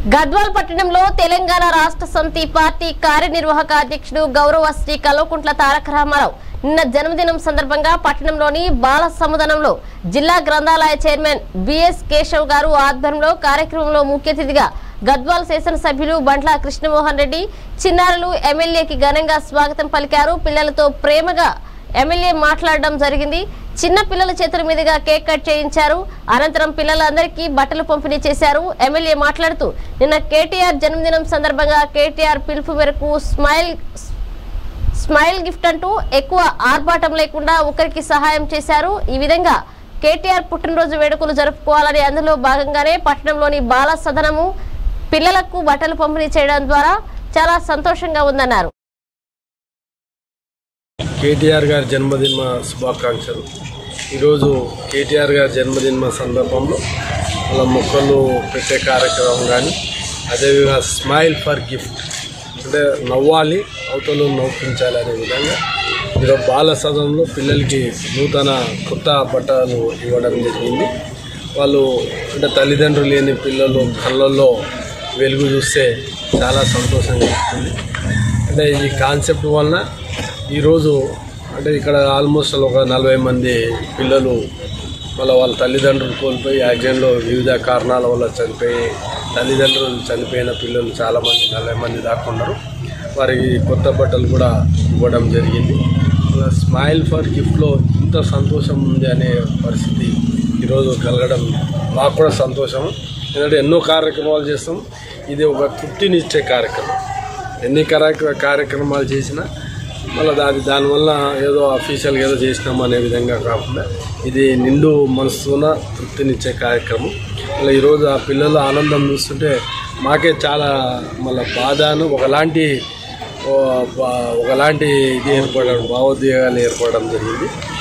గద్వాల్ పట్టణంలో తెలంగాణ రాష్ట్ర సమితి పార్టీ కార్యనిర్వాహక అధ్యక్షుడు గౌరవ శ్రీ కల్వకుంట్ల తారక రామారావు నిన్న జన్మదినం సందర్భంగా పట్టణంలోని బాల సముదానంలో జిల్లా గ్రంథాలయ చైర్మన్ బిఎస్ కేశవ్ గారు ఆధ్వర్యంలో కార్యక్రమంలో ముఖ్య అతిథిగా గద్వాల్ శాసనసభ్యులు బండ్ల కృష్ణమోహన్ రెడ్డి చిన్నారులు ఎమ్మెల్యేకి ఘనంగా స్వాగతం పలికారు పిల్లలతో ప్రేమగా ఎమ్మెల్యే మాట్లాడడం జరిగింది చిన్న పిల్లల చేతుల మీదుగా కేక్ కట్ చేయించారు అనంతరం పిల్లలందరికీ బట్టలు పంపిణీ చేశారు ఎమ్మెల్యే మాట్లాడుతూ నిన్న కేటీఆర్ జన్మదినం సందర్భంగా కేటీఆర్ పిలుపు మేరకు స్మైల్ స్మైల్ గిఫ్ట్ అంటూ ఎక్కువ ఆర్భాటం లేకుండా ఒకరికి సహాయం చేశారు ఈ విధంగా కేటీఆర్ పుట్టినరోజు వేడుకలు జరుపుకోవాలని అందులో భాగంగానే పట్టణంలోని బాల సదనము పిల్లలకు బట్టలు పంపిణీ చేయడం ద్వారా చాలా సంతోషంగా ఉందన్నారు కేటీఆర్ గారి జన్మదిన శుభాకాంక్షలు ఈరోజు కేటీఆర్ గారి జన్మదిన సందర్భంలో వాళ్ళ మొక్కలు పెట్టే కార్యక్రమం కానీ అదేవిధంగా స్మైల్ ఫర్ గిఫ్ట్ అంటే నవ్వాలి అవతలు నవ్వుపించాలి అనే విధంగా ఈరోజు బాల సదనంలో పిల్లలకి నూతన కొత్త బట్టలు ఇవ్వడం జరిగింది వాళ్ళు అంటే తల్లిదండ్రులు లేని పిల్లలు కళ్ళల్లో వెలుగు చూస్తే చాలా సంతోషంగా ఉంటుంది అంటే ఈ కాన్సెప్ట్ వలన ఈరోజు అంటే ఇక్కడ ఆల్మోస్ట్ ఒక నలభై మంది పిల్లలు వాళ్ళ వాళ్ళ తల్లిదండ్రులు కోల్పోయి యాక్సిడెంట్లో వివిధ కారణాల వల్ల చనిపోయి తల్లిదండ్రులు చనిపోయిన పిల్లలు చాలామంది నలభై మంది దాకా ఉన్నారు వారికి కొత్త బట్టలు కూడా ఇవ్వడం జరిగింది అలా స్మైల్ ఫర్ గిఫ్ట్లో ఇంత సంతోషం ఉంది అనే పరిస్థితి ఈరోజు కలగడం మాకు కూడా సంతోషం ఎందుకంటే ఎన్నో కార్యక్రమాలు చేస్తాం ఇది ఒక తృప్తినిచ్చే కార్యక్రమం ఎన్ని కార్యక్ర కార్యక్రమాలు చేసినా మళ్ళీ దాని దానివల్ల ఏదో అఫీషియల్గా ఏదో చేసినాం అనే విధంగా కాకుండా ఇది నిండు మనసున తృప్తినిచ్చే కార్యక్రమం మళ్ళీ ఈరోజు ఆ పిల్లల ఆనందం చూస్తుంటే మాకే చాలా మళ్ళీ బాధను ఒకలాంటి ఓ బా- ఒకలాంటి ఇది ఏర్పడడం భావోద్వేగాలు ఏర్పడడం జరిగింది